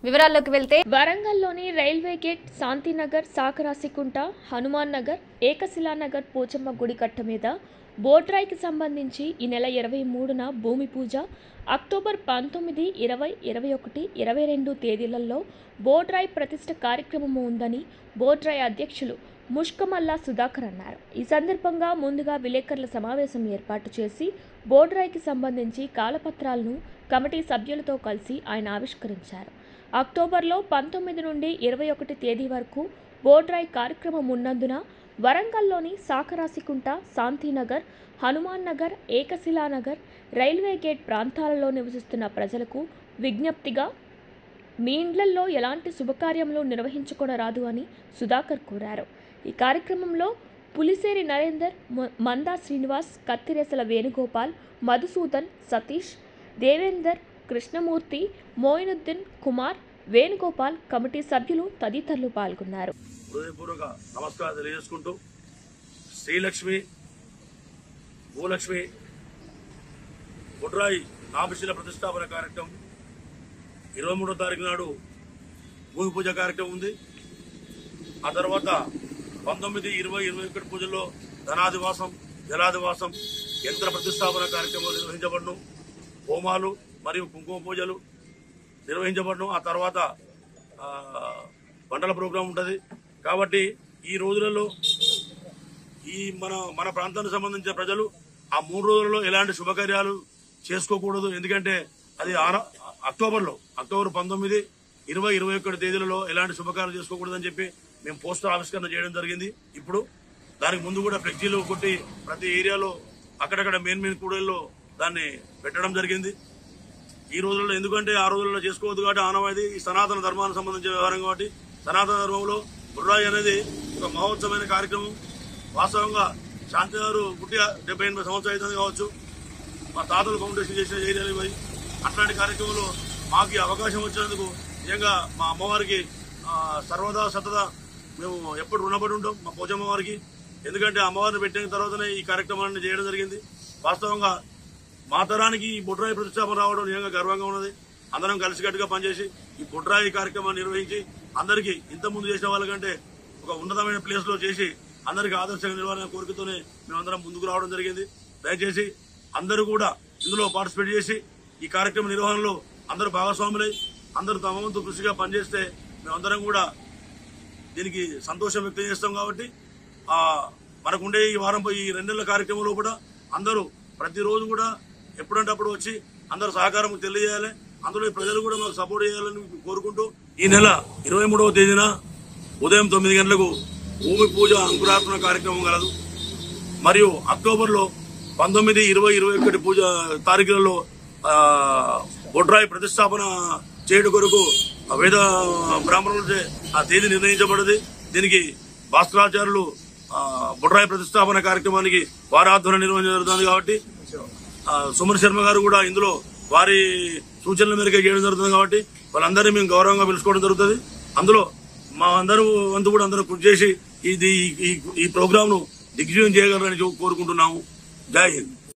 వివరాల్లోకి వెళ్తే వరంగల్లోని రైల్వే గేట్ శాంతినగర్ సాకరాసికుంట హనుమాన్ నగర్ ఏకశిలానగర్ పోచమ్మ గుడి కట్ట మీద బోట్రాయ్కి సంబంధించి ఈ నెల ఇరవై మూడున భూమి పూజ అక్టోబర్ పంతొమ్మిది ఇరవై ఇరవై ఒకటి ఇరవై రెండు తేదీలలో బోట్రాయ్ ప్రతిష్ట కార్యక్రమము ఉందని బోట్రాయ్ అధ్యక్షులు ముష్కమల్లా సుధాకర్ అన్నారు ఈ సందర్భంగా ముందుగా విలేకరుల సమావేశం ఏర్పాటు చేసి బోడ్రాయ్కి సంబంధించి కాలపత్రాలను కమిటీ సభ్యులతో కలిసి ఆయన ఆవిష్కరించారు అక్టోబర్లో పంతొమ్మిది నుండి ఇరవై ఒకటి తేదీ వరకు బోడ్రాయ్ కార్యక్రమం ఉన్నందున వరంగల్లోని సాకరాసికుంట శాంతినగర్ హనుమాన్ నగర్ ఏకశిలానగర్ రైల్వే గేట్ ప్రాంతాలలో నివసిస్తున్న ప్రజలకు విజ్ఞప్తిగా మీ ఇండ్లల్లో ఎలాంటి శుభకార్యములు నిర్వహించుకోనరాదు అని సుధాకర్ కోరారు ఈ కార్యక్రమంలో పులిసేరి నరేందర్ మ- మందా శ్రీనివాస్ కత్తిరేసల వేణుగోపాల్ మధుసూదన్ సతీష్ దేవేందర్ కృష్ణమూర్తి మోయినుద్దీన్ కుమార్ వేణుగోపాల్ కమిటీ సభ్యులు తదితరులు పాల్గొన్నారు హృదయపూర్వక నమస్కారం తెలియజేసుకుంటూ శ్రీలక్ష్మి భూలక్ష్మి బుడ్రాయి నాభిశిల ప్రతిష్టాపన కార్యక్రమం ఇరవై మూడో తారీఖు నాడు భూమి పూజ కార్యక్రమం ఉంది ఆ తర్వాత పంతొమ్మిది ఇరవై ఇరవై ఒకటి పూజల్లో ధనాదివాసం జలాదివాసం యంత్ర ప్రతిష్టాపన కార్యక్రమాలు నిర్వహించబడను హోమాలు మరియు కుంకుమ పూజలు నిర్వహించబడను ఆ తర్వాత ఆ, వంటల ప్రోగ్రాం ఉంటుంది కాబట్టి ఈ రోజులలో ఈ మన మన ప్రాంతానికి సంబంధించిన ప్రజలు ఆ మూడు రోజులలో ఎలాంటి శుభకార్యాలు చేసుకోకూడదు ఎందుకంటే అది ఆన- అక్టోబర్లో అక్టోబర్ పంతొమ్మిది ఇరవై ఇరవై ఒకటి తేదీలలో ఎలాంటి శుభకార్యాలు చేసుకోకూడదు అని చెప్పి మేము పోస్టర్ ఆవిష్కరణ చేయడం జరిగింది ఇప్పుడు దానికి ముందు కూడా ఫ్లెక్సీలు కొట్టి ప్రతి ఏరియాలో అక్కడక్కడ మెయిన్ మెయిన్ కూడల్లో దాన్ని పెట్టడం జరిగింది ఈ రోజుల్లో ఎందుకంటే ఆ రోజుల్లో చేసుకోవద్దు కాబట్టి ఆనవాయితీ ఈ సనాతన ధర్మానికి సంబంధించిన వ్యవహారం కాబట్టి సనాతన ధర్మంలో బుర్రాయి అనేది ఒక మహోత్సవమైన కార్యక్రమం వాస్తవంగా శాంతి గారు పుట్టి డెబ్బై ఎనభై సంవత్సరాలు అవుతుంది కావచ్చు మా తాతలు ఫౌండేషన్ చేసిన ఏరియాలు ఇవి అట్లాంటి కార్యక్రమంలో మాకు ఈ అవకాశం వచ్చినందుకు నిజంగా మా అమ్మవారికి ఆ, సర్వదా సతదా మేము ఎప్పుడు రుణపడి ఉంటాం మా పోచమ్మ వారికి ఎందుకంటే అమ్మవారిని పెట్టిన తర్వాతనే ఈ కార్యక్రమాన్ని చేయడం జరిగింది వాస్తవంగా మా తరానికి ఈ బుడ్రాయి ప్రతిష్టాపన రావడం నిజంగా గర్వంగా ఉన్నది అందరం కలిసికట్టుగా పనిచేసి ఈ బుడ్రాయి కార్యక్రమాన్ని నిర్వహించి అందరికీ ఇంత ముందు చేసిన వాళ్ళకంటే ఒక ఉన్నతమైన ప్లేస్ లో చేసి అందరికీ ఆదర్శంగా నిలవాలనే కోరికతోనే మేమందరం ముందుకు రావడం జరిగింది దయచేసి అందరూ కూడా ఇందులో పార్టిసిపేట్ చేసి ఈ కార్యక్రమ నిర్వహణలో అందరూ భాగస్వాములై అందరూ తమ వంతు కృషిగా పనిచేస్తే మేమందరం కూడా దీనికి సంతోషం వ్యక్తం చేస్తాం కాబట్టి ఆ మనకుండే ఈ వారం ఈ రెండేళ్ల కార్యక్రమంలో కూడా అందరూ ప్రతిరోజు కూడా ఎప్పుడంటే అప్పుడు వచ్చి అందరూ సహకారం తెలియజేయాలి అందులో ఈ ప్రజలు కూడా మాకు సపోర్ట్ చేయాలని కోరుకుంటూ ఈ నెల ఇరవై మూడవ తేదీన ఉదయం తొమ్మిది గంటలకు భూమి పూజ అంకురార్పణ కార్యక్రమం కలదు మరియు అక్టోబర్ లో పంతొమ్మిది ఇరవై ఇరవై ఒకటి పూజ తారీఖులలో ఆ, బొడ్రాయి ప్రతిష్టాపన చేయడం కొరకు ఆ వేద బ్రాహ్మణులచే ఆ తేదీ నిర్ణయించబడింది దీనికి భాస్కరాచార్యులు ఆ, బొడ్రాయి ప్రతిష్టాపన కార్యక్రమానికి వారి ఆధ్వర్యం నిర్వహించడం జరుగుతుంది కాబట్టి ఆ, సుమన్ శర్మ గారు కూడా ఇందులో వారి సూచనల మేరకు చేయడం జరుగుతుంది కాబట్టి వాళ్ళందరినీ మేము గౌరవంగా పిలుచుకోవడం జరుగుతుంది అందులో మా అందరూ వంతు కూడా అందరూ కృషి చేసి ఇది ఈ- ఈ ప్రోగ్రామ్ ను దిగ్విజయం చేయగలరని కోరుకుంటున్నాము జై హింద్